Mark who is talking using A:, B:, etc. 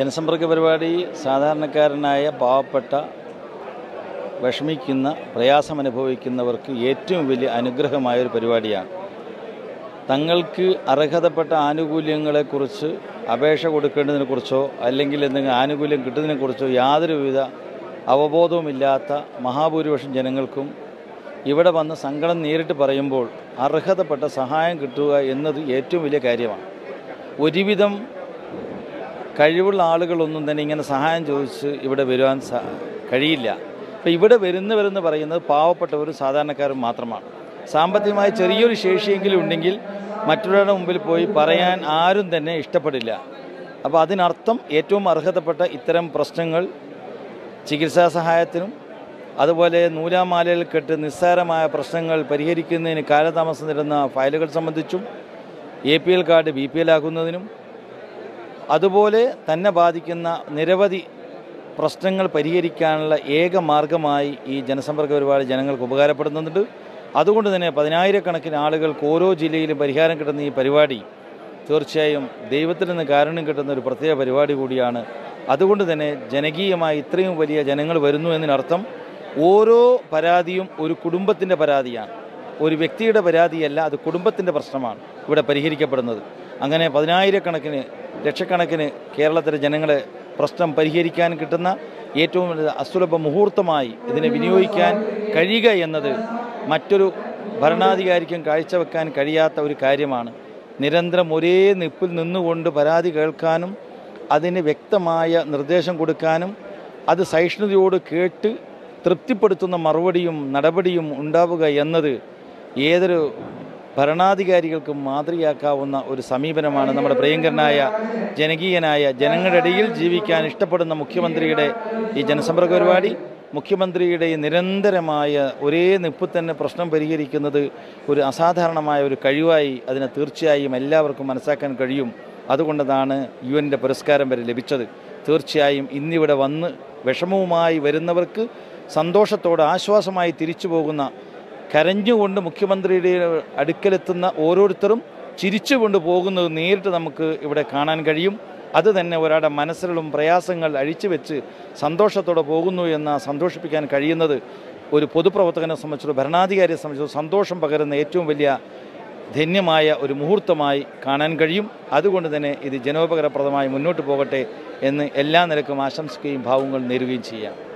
A: ജനസമ്പർക്ക പരിപാടി സാധാരണക്കാരനായ പാവപ്പെട്ട വിഷമിക്കുന്ന പ്രയാസം അനുഭവിക്കുന്നവർക്ക് ഏറ്റവും വലിയ അനുഗ്രഹമായ ഒരു പരിപാടിയാണ് തങ്ങൾക്ക് അർഹതപ്പെട്ട ആനുകൂല്യങ്ങളെക്കുറിച്ച് അപേക്ഷ കൊടുക്കേണ്ടതിനെക്കുറിച്ചോ അല്ലെങ്കിൽ എന്തെങ്കിലും ആനുകൂല്യം കിട്ടുന്നതിനെക്കുറിച്ചോ യാതൊരുവിധ അവബോധവുമില്ലാത്ത മഹാഭൂരിപക്ഷം ജനങ്ങൾക്കും ഇവിടെ വന്ന് സങ്കടം നേരിട്ട് പറയുമ്പോൾ അർഹതപ്പെട്ട സഹായം കിട്ടുക എന്നത് ഏറ്റവും വലിയ കാര്യമാണ് ഒരുവിധം കഴിവുള്ള ആളുകളൊന്നും തന്നെ ഇങ്ങനെ സഹായം ചോദിച്ച് ഇവിടെ വരുവാൻ സ- കഴിയില്ല അപ്പോൾ ഇവിടെ വരുന്നവരെന്ന് പറയുന്നത് പാവപ്പെട്ടവരും സാധാരണക്കാരും മാത്രമാണ് സാമ്പത്തികമായി ചെറിയൊരു ശേഷിയെങ്കിലും ഉണ്ടെങ്കിൽ മറ്റുള്ളവരുടെ മുമ്പിൽ പോയി പറയാൻ ആരും തന്നെ ഇഷ്ടപ്പെടില്ല അപ്പോൾ അതിനർത്ഥം ഏറ്റവും അർഹതപ്പെട്ട ഇത്തരം പ്രശ്നങ്ങൾ ചികിത്സാ സഹായത്തിനും അതുപോലെ നൂലാമാലയിൽ കെട്ട് നിസ്സാരമായ പ്രശ്നങ്ങൾ പരിഹരിക്കുന്നതിന് കാലതാമസം നേരുന്ന ഫയലുകൾ സംബന്ധിച്ചും A P L card B P L ആക്കുന്നതിനും അതുപോലെ തന്നെ ബാധിക്കുന്ന നിരവധി പ്രശ്നങ്ങൾ പരിഹരിക്കാനുള്ള ഏക മാർഗമായി ഈ ജനസമ്പർക്ക പരിപാടി ജനങ്ങൾക്ക് ഉപകാരപ്പെടുന്നുണ്ട് അതുകൊണ്ട് തന്നെ പതിനായിരക്കണക്കിന് ആളുകൾക്ക് ഓരോ ജില്ലയിലും പരിഹാരം കിട്ടുന്ന ഈ പരിപാടി തീർച്ചയായും ദൈവത്തിൽ നിന്ന് കാരുണ്യം കിട്ടുന്ന ഒരു പ്രത്യേക പരിപാടി കൂടിയാണ് അതുകൊണ്ട് തന്നെ ജനകീയമായി ഇത്രയും വലിയ ജനങ്ങൾ വരുന്നു എന്നതിനർത്ഥം ഓരോ പരാതിയും ഒരു കുടുംബത്തിൻ്റെ പരാതിയാണ് ഒരു വ്യക്തിയുടെ പരാതിയല്ല അത് കുടുംബത്തിൻ്റെ പ്രശ്നമാണ് ഇവിടെ പരിഹരിക്കപ്പെടുന്നത് അങ്ങനെ പതിനായിരക്കണക്കിന് ലക്ഷക്കണക്കിന് കേരളത്തിലെ ജനങ്ങളെ പ്രശ്നം പരിഹരിക്കാൻ കിട്ടുന്ന ഏറ്റവും വലിയ അസുലഭ മുഹൂർത്തമായി ഇതിനെ വിനിയോഗിക്കാൻ കഴിയുക എന്നത് മറ്റൊരു ഭരണാധികാരിക്കും കാഴ്ചവെക്കാൻ കഴിയാത്ത ഒരു കാര്യമാണ് നിരന്തരം ഒരേ നിപ്പിൽ നിന്നുകൊണ്ട് പരാതി കേൾക്കാനും അതിന് വ്യക്തമായ നിർദ്ദേശം കൊടുക്കാനും അത് സഹിഷ്ണുതയോട് കേട്ട് തൃപ്തിപ്പെടുത്തുന്ന മറുപടിയും നടപടിയും ഉണ്ടാവുക എന്നത് ഏതൊരു ഭരണാധികാരികൾക്കും മാതൃകയാക്കാവുന്ന ഒരു സമീപനമാണ് നമ്മുടെ പ്രിയങ്കരനായ ജനകീയനായ ജനങ്ങളുടെ ഇടയിൽ ജീവിക്കാൻ ഇഷ്ടപ്പെടുന്ന മുഖ്യമന്ത്രിയുടെ ഈ ജനസമ്പർക്ക പരിപാടി മുഖ്യമന്ത്രിയുടെ ഈ നിരന്തരമായ ഒരേ നിപ്പിൽ തന്നെ പ്രശ്നം പരിഹരിക്കുന്നത് ഒരു അസാധാരണമായ ഒരു കഴിവായി അതിനെ തീർച്ചയായും എല്ലാവർക്കും മനസ്സാക്കാൻ കഴിയും അതുകൊണ്ടതാണ് യു എൻ്റെ പുരസ്കാരം വരെ ലഭിച്ചത് തീർച്ചയായും ഇന്നിവിടെ വന്ന് വിഷമവുമായി വരുന്നവർക്ക് സന്തോഷത്തോടെ ആശ്വാസമായി തിരിച്ചു പോകുന്ന കരഞ്ഞുകൊണ്ട് മുഖ്യമന്ത്രിയുടെ അടുക്കലെത്തുന്ന ഓരോരുത്തരും ചിരിച്ചുകൊണ്ട് പോകുന്നത് നേരിട്ട് നമുക്ക് ഇവിടെ കാണാൻ കഴിയും അത് തന്നെ ഒരാളുടെ മനസ്സിലും പ്രയാസങ്ങൾ അഴിച്ചു വെച്ച് സന്തോഷത്തോടെ പോകുന്നു എന്ന് സന്തോഷിപ്പിക്കാൻ കഴിയുന്നത് ഒരു പൊതുപ്രവർത്തകനെ സംബന്ധിച്ചോ ഭരണാധികാരിയെ സംബന്ധിച്ചോ സന്തോഷം പകരുന്ന ഏറ്റവും വലിയ ധന്യമായ ഒരു മുഹൂർത്തമായി കാണാൻ കഴിയും അതുകൊണ്ട് തന്നെ ഇത് ജനോപകരപ്രദമായി മുന്നോട്ട് പോകട്ടെ എന്ന് എല്ലാ നിലക്കും ആശംസിക്കുകയും ഭാവങ്ങൾ നേരുകയും ചെയ്യാം